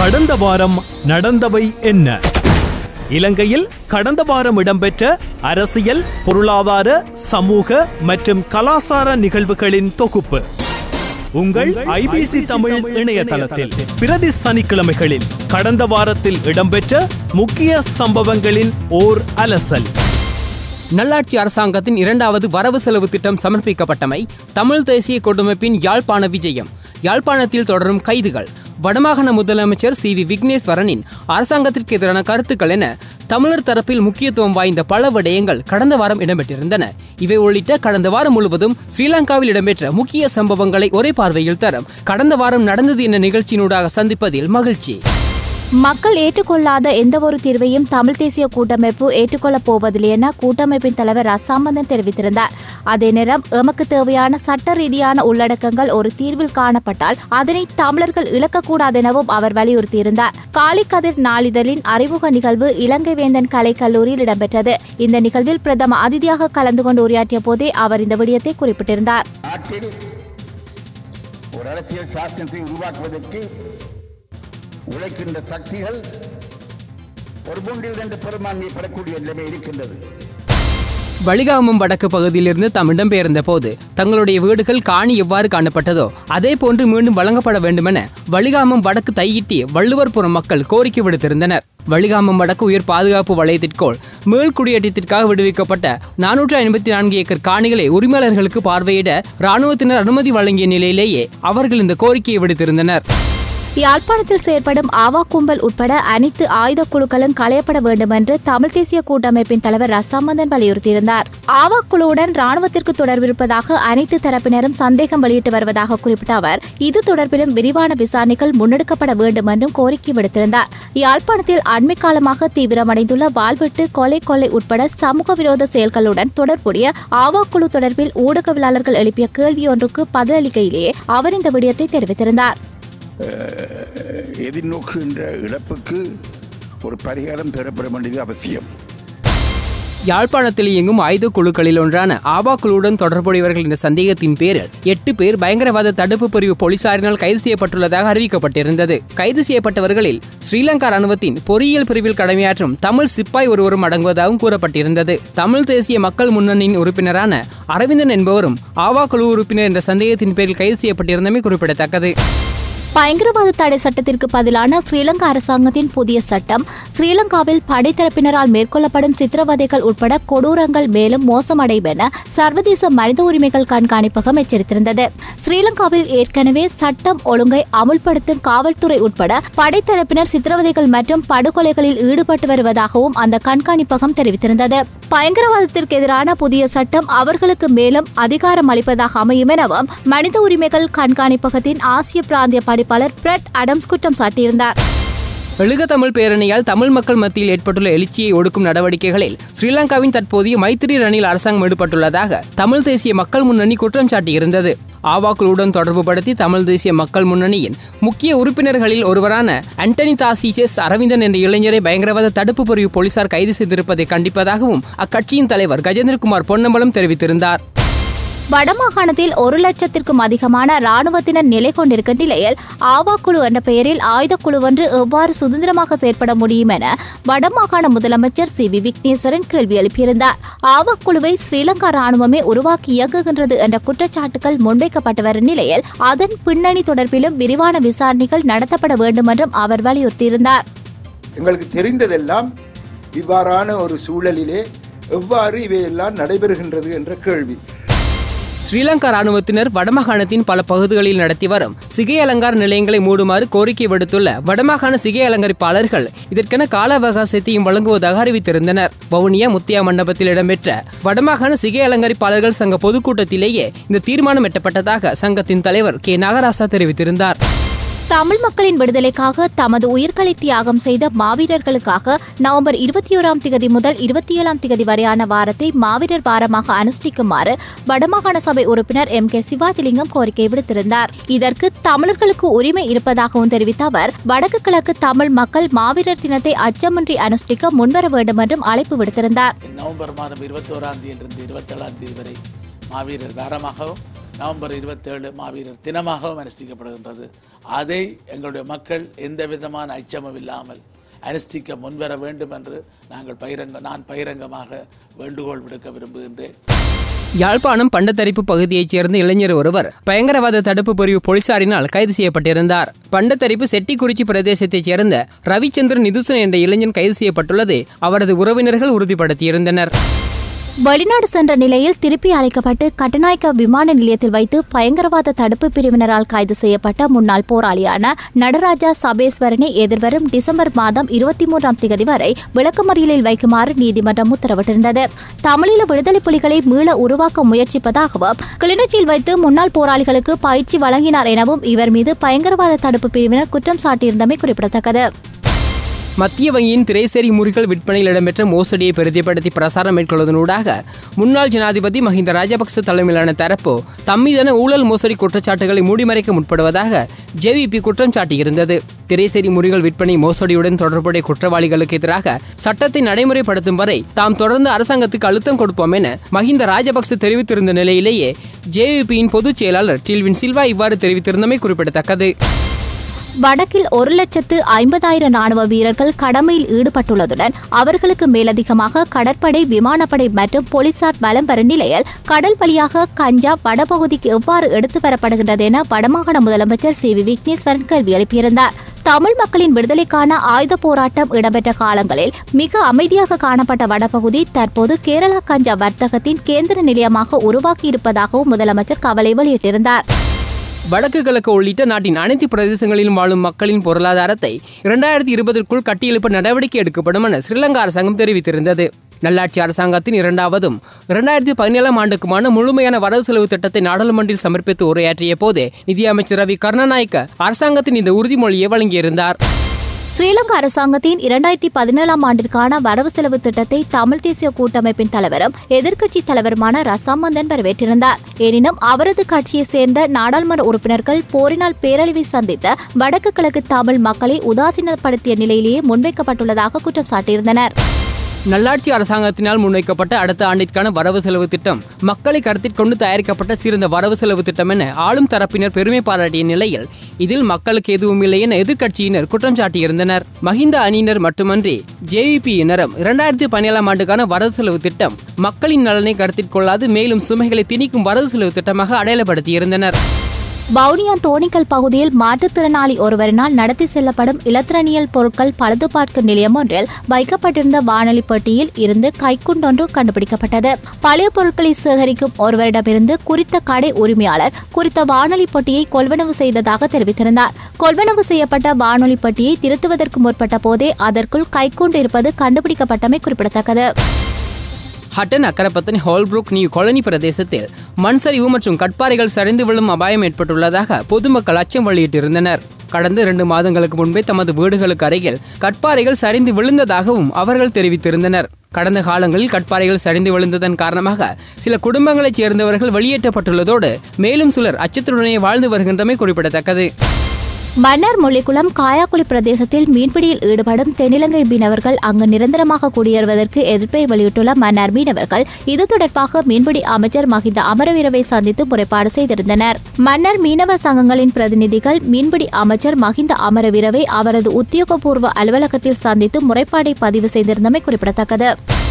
கடந்த வாரம் நடந்தவை என்ன இலங்கையில் கடந்த வாரம் இடம்பெற்ற அரசியல் பொருளாதார சமூக மற்றும் கலாசார நிகழ்வுகளின் தொகுப்பு உங்கள் ஐபிசி தமிழ் இணையதளத்தில் பிரதி சனிக்கிழமைகளில் கடந்த வாரத்தில் இடம்பெற்ற முக்கிய சம்பவங்களின் ஓர் அலசல் நல்லாட்சி அரசாங்கத்தின் இரண்டாவது வரவு செலவு திட்டம் சமர்ப்பிக்கப்பட்டமை தமிழ் தேசிய கூட்டமைப்பின் யாழ்ப்பாண விஜயம் யாழ்ப்பாணத்தில் தொடரும் கைதுகள் வடமாகாண முதலமைச்சர் சி வி விக்னேஸ்வரனின் அரசாங்கத்திற்கு எதிரான கருத்துக்கள் என தமிழர் தரப்பில் முக்கியத்துவம் வாய்ந்த பல விடயங்கள் கடந்த வாரம் இடம்பெற்றிருந்தன இவை உள்ளிட்ட கடந்த வாரம் முழுவதும் ஸ்ரீலங்காவில் இடம்பெற்ற முக்கிய சம்பவங்களை ஒரே பார்வையில் தரும் கடந்த வாரம் நடந்தது என்ற நிகழ்ச்சியினூடாக சந்திப்பதில் மகிழ்ச்சி மக்கள் ஏற்றுக்கொள்ளாத எந்தவொரு தீர்வையும் தமிழ் தேசிய கூட்டமைப்பு ஏற்றுக்கொள்ளப் போவதில்லை என கூட்டமைப்பின் தலைவர் ரசாமந்தன் தெரிவித்திருந்தார் அதே நேரம் எமக்கு தேவையான சட்ட ரீதியான உள்ளடக்கங்கள் ஒரு தீர்வில் காணப்பட்டால் அதனை தமிழர்கள் இழக்கக்கூடாது எனவும் அவர் வலியுறுத்தியிருந்தார் காளிக்கதிர் நாளிதழின் அறிமுக நிகழ்வு இலங்கை வேந்தன் கலை கல்லூரியில் இடம்பெற்றது இந்த நிகழ்வில் பிரதம அதிதியாக கலந்து கொண்டு உரையாற்றிய போதே அவர் இந்த விடயத்தை குறிப்பிட்டிருந்தார் நாட்டில் ஒரு அரசியல் சாசனத்தை உருவாக்குவதற்கு உழைக்கின்ற சக்திகள் ஒரு மூன்றில் இரண்டு பெரும்பான்மையை பெறக்கூடிய நிலைமை இருக்கின்றது வலிகாமம் வடக்கு பகுதியிலிருந்து தாம் இடம்பெயர்ந்த போது தங்களுடைய வீடுகள் காணி எவ்வாறு காணப்பட்டதோ அதே போன்று மீண்டும் வழங்கப்பட வேண்டுமென வலிகாமம் வடக்கு தையிட்டி வள்ளுவர்புரம் மக்கள் கோரிக்கை விடுத்திருந்தனர் வலிகாமம் வடக்கு உயர் பாதுகாப்பு வலயத்திற்கோள் மீள் குடியேற்றத்திற்காக விடுவிக்கப்பட்ட நானூற்று ஐம்பத்தி நான்கு ஏக்கர் காணிகளை உரிமையாளர்களுக்கு பார்வையிட ராணுவத்தினர் அனுமதி வழங்கிய நிலையிலேயே அவர்கள் இந்த கோரிக்கையை விடுத்திருந்தனர் யாழ்ப்பாணத்தில் செயற்படும் ஆவா கும்பல் உட்பட அனைத்து ஆயுத குழுக்களும் களையப்பட வேண்டும் என்று தமிழ் தேசிய கூட்டமைப்பின் தலைவர் ரசாமந்தன் வலியுறுத்தியிருந்தார் ஆவா குழுவுடன் ராணுவத்திற்கு தொடர்பிருப்பதாக அனைத்து தரப்பினரும் சந்தேகம் வெளியிட்டு வருவதாக குறிப்பிட்ட அவர் இது தொடர்பிலும் விரிவான விசாரணைகள் முன்னெடுக்கப்பட வேண்டும் என்றும் கோரிக்கை விடுத்திருந்தார் யாழ்ப்பாணத்தில் அண்மை காலமாக தீவிரமடைந்துள்ள வாழ்வெட்டு கொலை கொள்ளை உட்பட சமூக விரோத செயல்களுடன் தொடர்புடைய ஆவா குழு தொடர்பில் ஊடகவியலாளர்கள் எழுப்பிய கேள்வியொன்றுக்கு பதிலளிக்கையிலேயே அவர் இந்த விடயத்தை தெரிவித்திருந்தார் எதிர்நோக்குகின்ற இழப்புக்கு ஒரு பரிகாரம் பெறப்பட வேண்டியது அவசியம் யாழ்ப்பாணத்தில் இயங்கும் ஆயுத குழுக்களில் ஒன்றான ஆபா குழுவுடன் தொடர்புடையவர்கள் என்ற சந்தேகத்தின் பேரில் எட்டு பேர் பயங்கரவாத தடுப்பு பிரிவு போலீசாரினால் கைது செய்யப்பட்டுள்ளதாக அறிவிக்கப்பட்டிருந்தது கைது செய்யப்பட்டவர்களில் ஸ்ரீலங்கா ராணுவத்தின் பொறியியல் பிரிவில் கடமையாற்றும் தமிழ் சிப்பாய் ஒருவரும் அடங்குவதாகவும் கூறப்பட்டிருந்தது தமிழ் தேசிய மக்கள் முன்னணியின் உறுப்பினரான அரவிந்தன் என்பவரும் ஆவா குழு உறுப்பினர் என்ற சந்தேகத்தின் பேரில் கைது செய்யப்பட்டிருந்தமை குறிப்பிடத்தக்கது பயங்கரவாத தடை சட்டத்திற்கு பதிலான ஸ்ரீலங்கா அரசாங்கத்தின் புதிய சட்டம் ஸ்ரீலங்காவில் படைத்தரப்பினரால் மேற்கொள்ளப்படும் சித்திரவதைகள் உட்பட கொடூரங்கள் மேலும் மோசமடையும் என சர்வதேச மனித உரிமைகள் கண்காணிப்பகம் எச்சரித்திருந்தது ஸ்ரீலங்காவில் ஏற்கனவே சட்டம் ஒழுங்கை அமுல்படுத்தும் காவல்துறை உட்பட படைத்தரப்பினர் சித்திரவதைகள் மற்றும் படுகொலைகளில் ஈடுபட்டு வருவதாகவும் அந்த கண்காணிப்பகம் தெரிவித்திருந்தது பயங்கரவாதத்திற்கு எதிரான புதிய சட்டம் அவர்களுக்கு மேலும் அதிகாரம் அளிப்பதாக அமையும் எனவும் மனித உரிமைகள் கண்காணிப்பகத்தின் ஆசிய பிராந்திய படிப்பாளர் பிரெட் அடம்ஸ் குற்றம் சாட்டியிருந்தார் எழுக தமிழ் பேரணியால் தமிழ் மக்கள் மத்தியில் ஏற்பட்டுள்ள எழுச்சியை ஒடுக்கும் நடவடிக்கைகளில் ஸ்ரீலங்காவின் தற்போதைய மைத்திரி ரணில் அரசாங்கம் ஈடுபட்டுள்ளதாக தமிழ் தேசிய மக்கள் முன்னணி குற்றம் சாட்டியிருந்தது ஆவாக்களுடன் தொடர்புபடுத்தி தமிழ் தேசிய மக்கள் முன்னணியின் முக்கிய உறுப்பினர்களில் ஒருவரான அண்டனி தாசிசெஸ் அரவிந்தன் என்ற இளைஞரை பயங்கரவாத தடுப்பு பிரிவு போலீசார் கைது செய்திருப்பதை கண்டிப்பதாகவும் அக்கட்சியின் தலைவர் கஜேந்திரகுமார் பொன்னம்பலம் தெரிவித்திருந்தார் வடமாகாணத்தில் ஒரு லட்சத்திற்கும் அதிகமான ராணுவத்தினர் நிலை கொண்டிருக்கும் நிலையில் ஆவா குழு என்ற பெயரில் ஆயுத குழு ஒன்று எவ்வாறு சுதந்திரமாக செயற்பட முடியும் என வடமாகாண முதலமைச்சர் சி வி விக்னேஸ்வரன் கேள்வி எழுப்பியிருந்தார் ஆவா குழுவை ஸ்ரீலங்கா ராணுவமே உருவாக்கி இயக்குகின்றது என்ற குற்றச்சாட்டுகள் முன்வைக்கப்பட்டு வரும் நிலையில் அதன் பின்னணி தொடர்பிலும் விரிவான விசாரணைகள் நடத்தப்பட வேண்டும் என்றும் அவர் வலியுறுத்தியிருந்தார் எங்களுக்கு தெரிந்ததெல்லாம் இவ்வாறான ஒரு சூழலிலே எவ்வாறு இவையெல்லாம் நடைபெறுகின்றது என்ற கேள்வி ஸ்ரீலங்கா ராணுவத்தினர் வடமாகாணத்தின் பல பகுதிகளில் நடத்தி வரும் சிகை அலங்கார நிலையங்களை மூடுமாறு கோரிக்கை விடுத்துள்ள வடமாகாண சிகை அலங்கரிப்பாளர்கள் இதற்கென கால அவகாசத்தையும் வழங்குவதாக அறிவித்திருந்தனர் வவுனியா முத்தியா மண்டபத்தில் இடம்பெற்ற வடமாகாண சிகை அலங்கரிப்பாளர்கள் சங்க பொதுக்கூட்டத்திலேயே இந்த தீர்மானம் எட்டப்பட்டதாக சங்கத்தின் தலைவர் கே நாகராசா தெரிவித்திருந்தார் தமிழ் மக்களின் விடுதலைக்காக தமது உயிர்களை தியாகம் செய்த மாவீரர்களுக்காக நவம்பர் இருபத்தி ஓராம் திகதி முதல் இருபத்தி ஏழாம் திகதி வரையான வாரத்தை மாவீரர் வாரமாக அனுஷ்டிக்குமாறு வடமாகாண சபை உறுப்பினர் எம் கே சிவாஜிலிங்கம் கோரிக்கை விடுத்திருந்தார் இதற்கு தமிழர்களுக்கு உரிமை இருப்பதாகவும் தெரிவித்த அவர் வடக்கு கிழக்கு தமிழ் மக்கள் மாவீரர் தினத்தை அச்சமின்றி அனுஷ்டிக்க முன்வர வேண்டும் என்றும் அழைப்பு விடுத்திருந்தார் நவம்பர் மாதம் இருபத்தோராம் தேதியிலிருந்து இருபத்தேழாம் தேதி வரை மாவீரர் வாரமாகவும் நவம்பர் இருபத்தேழு மாவீரர் தினமாகவும் அனுஷ்டிக்கப்படுகின்றது அதை எங்களுடைய மக்கள் எந்த விதமான அச்சமும் இல்லாமல் அனுஷ்டிக்க முன்வர வேண்டும் என்று நாங்கள் பகிரங்க நான் பகிரங்கமாக வேண்டுகோள் விடுக்க விரும்புகின்றேன் யாழ்ப்பாணம் பண்டத்தரிப்பு பகுதியைச் சேர்ந்த இளைஞர் ஒருவர் பயங்கரவாத தடுப்பு பிரிவு போலீசாரினால் கைது செய்யப்பட்டிருந்தார் பண்டத்தரிப்பு செட்டிக்குறிச்சி பிரதேசத்தைச் சேர்ந்த ரவிச்சந்திரன் நிதுசன் என்ற இளைஞன் கைது செய்யப்பட்டுள்ளதை அவரது உறவினர்கள் உறுதிப்படுத்தியிருந்தனர் வெளிநாடு சென்ற நிலையில் திருப்பி அழைக்கப்பட்டு கட்டநாயக்க விமான நிலையத்தில் வைத்து பயங்கரவாத தடுப்பு பிரிவினரால் கைது செய்யப்பட்ட முன்னாள் போராளியான நடராஜா சபேஸ்வரனை எதிர்வரும் டிசம்பர் மாதம் இருபத்தி மூன்றாம் தேதி வரை விளக்கமறியலில் வைக்குமாறு நீதிமன்றம் உத்தரவிட்டிருந்தது தமிழீழ விடுதலை புலிகளை மீள உருவாக்க முயற்சிப்பதாகவும் கிளிநொச்சியில் வைத்து முன்னாள் போராளிகளுக்கு பயிற்சி வழங்கினார் எனவும் இவர் மீது பயங்கரவாத தடுப்பு பிரிவினர் குற்றம் சாட்டியிருந்தமை குறிப்பிடத்தக்கது மத்திய வங்கியின் திரைசேரி முறிகள் விற்பனையில் இடம்பெற்ற மோசடியை பிரதிப்படுத்தி பிரசாரம் மேற்கொள்வதனூடாக முன்னாள் ஜனாதிபதி மஹிந்த ராஜபக்ச தலைமையிலான தரப்பு தம்மீதான ஊழல் மோசடி குற்றச்சாட்டுகளை மூடிமறைக்க முற்படுவதாக ஜேவிபி குற்றம் சாட்டியிருந்தது திரைசேரி முறிகள் விற்பனை மோசடியுடன் தொடர்புடைய குற்றவாளிகளுக்கு எதிராக சட்டத்தை நடைமுறைப்படுத்தும் வரை தாம் தொடர்ந்து அரசாங்கத்துக்கு அழுத்தம் கொடுப்போம் என மஹிந்த ராஜபக்ச தெரிவித்திருந்த நிலையிலேயே ஜேவிபியின் பொதுச் செயலாளர் டில்வின் சில்வா இவ்வாறு தெரிவித்திருந்தமை குறிப்பிடத்தக்கது வடக்கில் ஒரு லட்சத்து ஐம்பதாயிரம் ராணுவ வீரர்கள் கடமையில் ஈடுபட்டுள்ளதுடன் அவர்களுக்கு மேலதிகமாக கடற்படை விமானப்படை மற்றும் போலீசார் பலம் பெறும் நிலையில் கடல் வழியாக கஞ்சா வடபகுதிக்கு எவ்வாறு எடுத்து வரப்படுகின்றது என வடமாகாண முதலமைச்சர் சி வி விக்னேஸ்வரன் கேள்வி எழுப்பியிருந்தார் தமிழ் மக்களின் விடுதலைக்கான ஆயுத போராட்டம் இடம்பெற்ற காலங்களில் மிக அமைதியாக காணப்பட்ட வடபகுதி தற்போது கேரளா கஞ்சா வர்த்தகத்தின் கேந்திர நிலையமாக உருவாக்கியிருப்பதாகவும் முதலமைச்சர் கவலை வெளியிட்டிருந்தார் வடக்கு கிழக்கு உள்ளிட்ட நாட்டின் அனைத்து பிரதேசங்களிலும் வாழும் மக்களின் பொருளாதாரத்தை இரண்டாயிரத்தி இருபதற்குள் கட்டியெழுப்ப நடவடிக்கை எடுக்கப்படும் என ஸ்ரீலங்கா அரசாங்கம் தெரிவித்திருந்தது நல்லாட்சி அரசாங்கத்தின் இரண்டாவதும் இரண்டாயிரத்தி பதினேழாம் ஆண்டுக்குமான முழுமையான வரவு செலவு திட்டத்தை நாடாளுமன்றில் சமர்ப்பித்து உரையாற்றிய போது நிதியமைச்சர் ரவி கருணாநாயக்க அரசாங்கத்தின் இந்த உறுதிமொழியை வழங்கியிருந்தார் ஸ்ரீலங்கா அரசாங்கத்தின் இரண்டாயிரத்தி பதினேழாம் ஆண்டிற்கான வரவு செலவு திட்டத்தை தமிழ் தேசிய கூட்டமைப்பின் தலைவரும் எதிர்க்கட்சி தலைவருமான ரசாமந்தன் வரவேற்றிருந்தார் எனினும் அவரது கட்சியைச் சேர்ந்த நாடாளுமன்ற உறுப்பினர்கள் போரினால் பேரழிவை சந்தித்த வடக்கு கிழக்கு தமிழ் மக்களை உதாசீனப்படுத்திய நிலையிலேயே முன்வைக்கப்பட்டுள்ளதாக குற்றம் சாட்டியிருந்தனர் நல்லாட்சி அரசாங்கத்தினால் முன்வைக்கப்பட்ட அடுத்த ஆண்டிற்கான வரவு செலவு திட்டம் மக்களை கருத்தில் கொண்டு தயாரிக்கப்பட்ட சிறந்த வரவு செலவு திட்டம் என ஆளும் தரப்பினர் பெருமை பாராட்டிய நிலையில் இதில் மக்களுக்கு எதுவும் இல்லை என எதிர்க்கட்சியினர் குற்றம் சாட்டியிருந்தனர் மஹிந்த அணியினர் மட்டுமன்றி ஜேவிபியினரும் இரண்டாயிரத்தி பதினேழாம் ஆண்டுக்கான வரவு செலவு திட்டம் மக்களின் நலனை கருத்தில் கொள்ளாது மேலும் சுமைகளை திணிக்கும் வரவு செலவு திட்டமாக அடையாளப்படுத்தியிருந்தனர் வவுனியா தோணிக்கல் பகுதியில் மாற்றுத்திறனாளி ஒருவரினால் நடத்தி செல்லப்படும் இலத்திரனியல் பொருட்கள் பழுது பார்க்கும் நிலையம் ஒன்றில் வைக்கப்பட்டிருந்த வானொலி பெட்டியில் இருந்து கைக்குண்டொன்று கண்டுபிடிக்கப்பட்டது பழைய பொருட்களை சேகரிக்கும் ஒருவரிடமிருந்து குறித்த கடை உரிமையாளர் குறித்த வானொலி பெட்டியை கொள்வனவு செய்ததாக தெரிவித்திருந்தார் கொள்வனவு செய்யப்பட்ட வானொலி பெட்டியை திருத்துவதற்கு முற்பட்ட போதே அதற்குள் கைக்குண்டு இருப்பது கண்டுபிடிக்கப்பட்டமை குறிப்பிடத்தக்கது ஹட்டன் அக்கரப்பத்தன் ஹால்ப்ரூக் நியூ காலனி பிரதேசத்தில் மண் சரிவு மற்றும் கட்பாறைகள் சரிந்து விழும் அபாயம் ஏற்பட்டுள்ளதாக பொதுமக்கள் அச்சம் வெளியிட்டிருந்தனர் கடந்த இரண்டு மாதங்களுக்கு முன்பே தமது வீடுகளுக்கு அருகில் கட்பாறைகள் சரிந்து விழுந்ததாகவும் அவர்கள் தெரிவித்திருந்தனர் கடந்த காலங்களில் கட்பாறைகள் சரிந்து விழுந்ததன் காரணமாக சில குடும்பங்களைச் சேர்ந்தவர்கள் வெளியேற்றப்பட்டுள்ளதோடு மேலும் சிலர் அச்சத்துடனே வாழ்ந்து வருகின்றமை குறிப்பிடத்தக்கது மன்னார் முள்ளிக்குளம் காயாக்குழி பிரதேசத்தில் மீன்பிடியில் ஈடுபடும் தென்னிலங்கை மீனவர்கள் அங்கு நிரந்தரமாக குடியேறுவதற்கு எதிர்ப்பை வெளியிட்டுள்ள மன்னார் மீனவர்கள் இது தொடர்பாக மீன்பிடி அமைச்சர் மஹிந்த அமரவீரவை சந்தித்து முறைப்பாடு செய்திருந்தனர் மன்னர் மீனவ சங்கங்களின் பிரதிநிதிகள் மீன்பிடி அமைச்சர் மஹிந்த அமரவீரவை அவரது உத்தியோகபூர்வ அலுவலகத்தில் சந்தித்து முறைப்பாடை பதிவு செய்திருந்தமை குறிப்பிடத்தக்கது